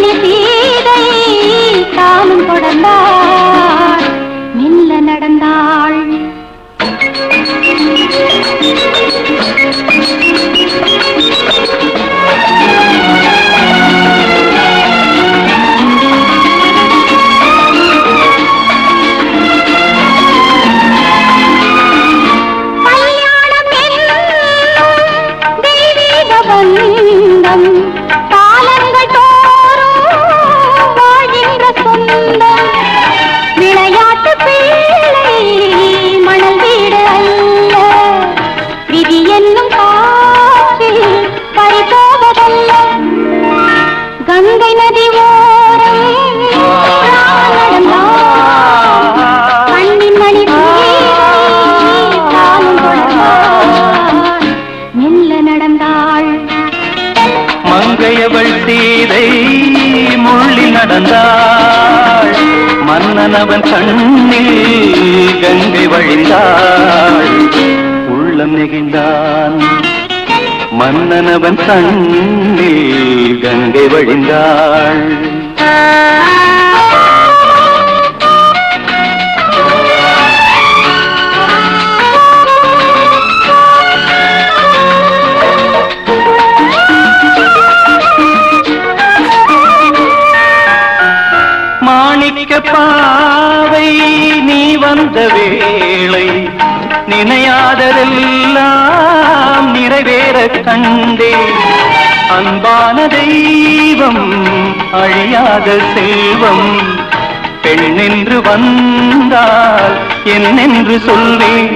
மணி சீதை தானும் தொடர்ந்தாள் மெல்ல நடந்தாள் கல்யாணம் என்னும் தெய்வீக பந்தம் காலங்கள் தோறும் வாழ்கின்ற சொந்தம் விளையாட்டு பிள்ளை மணல் வீடு அல்ல விதி என்னும் காற்றில் பறிபோவதல்ல கங்கை நதி ஓரம் ராமன் நடந்தான். கண்ணின் மணி சீதை தானும் தொடர்ந்தாள். மெல்ல நடந்தாள் மங்கையவள் சீதை முள்ளி நடந்தாள் மன்னனவன் கண்ணில் கங்கை வழிந்தாள் உள்ளம் நெகிழ்ந்தான் மன்னனவன் கண்ணில் கங்கை வழிந்தாள் மாணிக்க பாவை நீ வந்த வேளை நினையாததெல்லாம் நிறைவேற கண்டே அன்பான தெய்வம் அழியாத செல்வம் பெண்ணென்று வந்தால் என்னென்று சொல்வேன்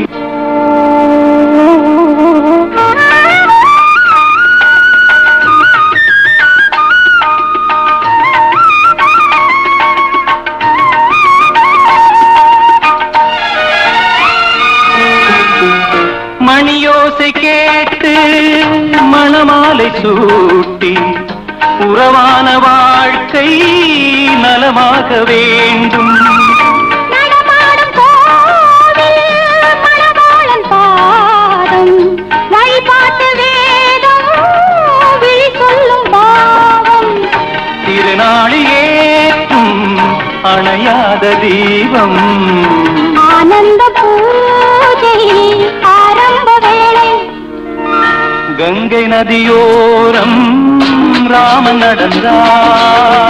மணியோசை கேட்டு மணமாலை சூட்டி உறவான வாழ்க்கை நலமாக வேண்டும் நடமாடும் கோவில் மணவாளன் பாதம் வழிபாட்டு வேதம் விழி சொல்லும் பாவம் திருநாளில் ஏற்றும் அணையாத தீபம் ஆனந்த பூஜை ஆரம்ப வேளை கங்கை நதியோரம் ராமன் நடந்தார்